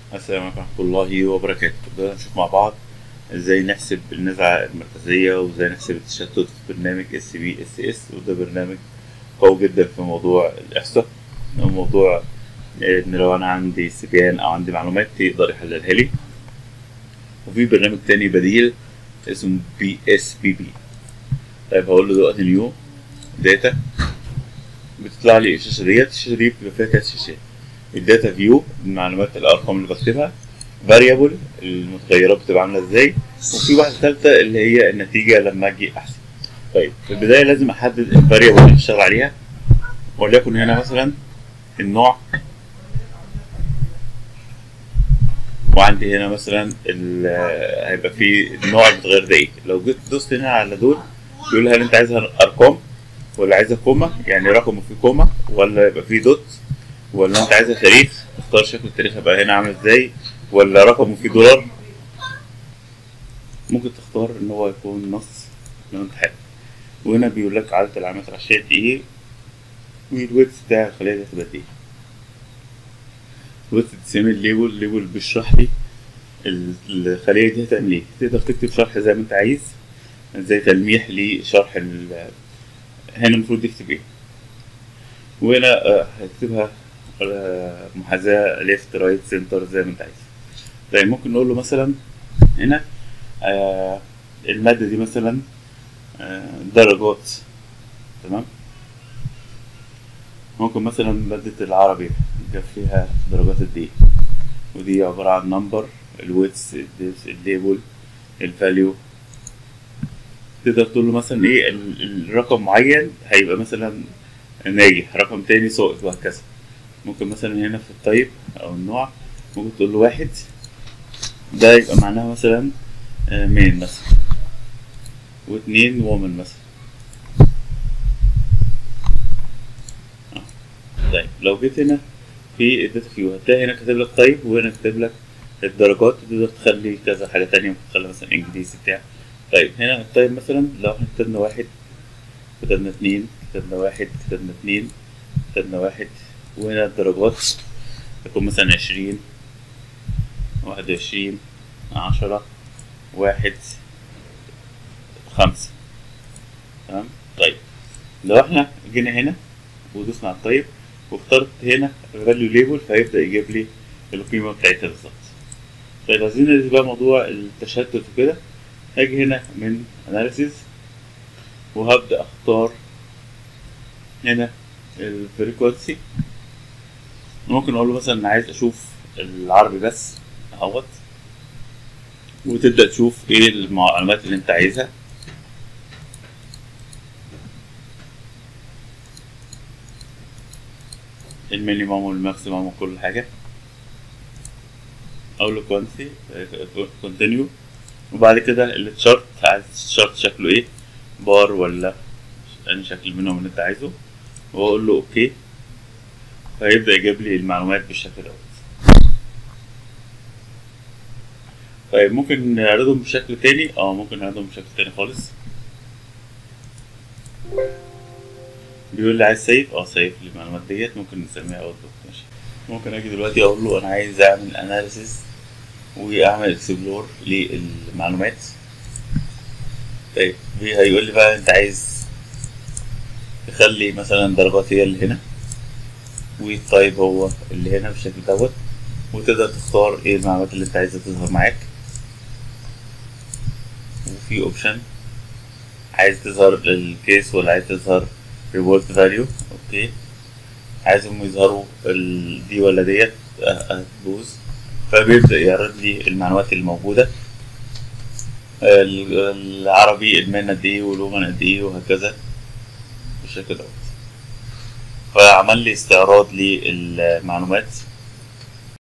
السلام عليكم ورحمة الله وبركاته بدنا نشوف مع بعض ازاي نحسب النزعة المركزية وازاي نحسب التشتت في برنامج اس بي اس اس وده برنامج قوي جدا في موضوع الإحصاء وموضوع ان لو انا عندي استبيان او عندي معلومات يقدر يحللها لي وفي برنامج تاني بديل اسمه بي اس بي بي طيب هقول له دلوقتي نيو داتا بتطلع لي الشاشة ديت الشاشة دي بيبقى فيها تلات شاشات الداتا فيو المعلومات الارقام اللي بكتبها فاريبل المتغيرات بتبقى عامله ازاي وفي واحده ثالثه اللي هي النتيجه لما اجي احسب طيب في البدايه لازم احدد الفاريبل اللي هشتغل عليها وليكن هنا مثلا النوع وعندي هنا مثلا ال- هيبقى في النوع المتغير ده ايه لو جيت دوست هنا على دول يقول لي هل انت عايزها ارقام ولا عايزها كوما يعني رقم وفيه كوما ولا يبقى فيه دوت ولا انت عايزها تاريخ اختار شكل التاريخ هيبقى هنا عامل ازاي ولا رقم وفيه دولار ممكن تختار ان هو يكون نص لو انت حابب وهنا بيقول لك عدد العلامات العشرية قد ايه والويتس بتاع الخلية دي هتبقى قد ايه الويتس بتسمي الليبل الليبل بيشرح لي ال- الخلية دي هتعمل ايه تقدر تكتب شرح زي ما انت عايز زي تلميح لشرح ال هنا المفروض يكتب ايه وهنا آه، هكتبها آه، محاذاة ليفت رايت سنتر زي ما انت عايز طيب ممكن نقول له مثلا هنا آه المادة دي مثلا آه درجات تمام ممكن مثلا مادة العربي جاب فيها درجات قد ايه ودي عبارة عن نمبر الويتس الليبل الفاليو تقدر تقول له مثلا ايه ال- الرقم معين هيبقى مثلا ناجح رقم تاني ساقط وهكذا ممكن مثلا هنا في التايب او النوع ممكن تقول له واحد ده يبقى معناها مثلا مين مثلا واتنين وومن مثلا آه. طيب لو جيت هنا في الداتا فيو هتلاقي هنا كاتب لك تايب وهنا كاتب لك الدرجات تقدر تخلي كذا حاجة تانية ممكن تخلي مثلا انجليزي بتاع طيب هنا التايب مثلا لو احنا كتبنا واحد كتبنا اتنين كتبنا واحد كتبنا اتنين كتبنا واحد وهنا الدرجات تكون مثلا عشرين واحد وعشرين عشرة واحد خمسة تمام طيب لو احنا جينا هنا ودوسنا على الطيب واخترت هنا فاليو ليبل فهيبدأ يجيب لي القيمة بتاعتها بالظبط طيب عايزين نرسم بقى موضوع التشتت وكده هاجي هنا من اناليسيز وهبدأ اختار هنا الفريكونسي ممكن اقول له مثلا انا عايز اشوف العربي بس اهوت وتبدأ تشوف ايه المعلومات اللي انت عايزها المينيموم والماكسيموم وكل حاجة اقول له كوانتي كونتينيو وبعد كده التشارت عايز الشارت شكله ايه بار ولا اي شكل منهم اللي انت عايزه واقول له اوكي فيبدأ يجيب لي المعلومات بالشكل دوت طيب ممكن نعرضهم بشكل تاني اه ممكن نعرضهم بشكل تاني خالص بيقول لي عايز سيف اه سيف المعلومات ديت ممكن نسميها اوتبوت ماشي ممكن اجي دلوقتي اقول له انا عايز اعمل اناليسيس واعمل اكسبلور للمعلومات طيب بي- هيقول لي بقى انت عايز تخلي مثلا درجات هي اللي هنا والتايب هو اللي هنا بالشكل دوت وتقدر تختار ايه المعلومات اللي انت عايزها تظهر معاك وفي اوبشن عايز تظهر الكيس ولا عايز تظهر ريبورت فاليو اوكي عايزهم يظهروا ال- دي ولا ديت أه- هتبوظ فبيبدأ يعرض لي المعلومات الموجودة ال- العربي المهنة قد ايه والومن قد ايه وهكذا بالشكل دوت فعمل لي استعراض للمعلومات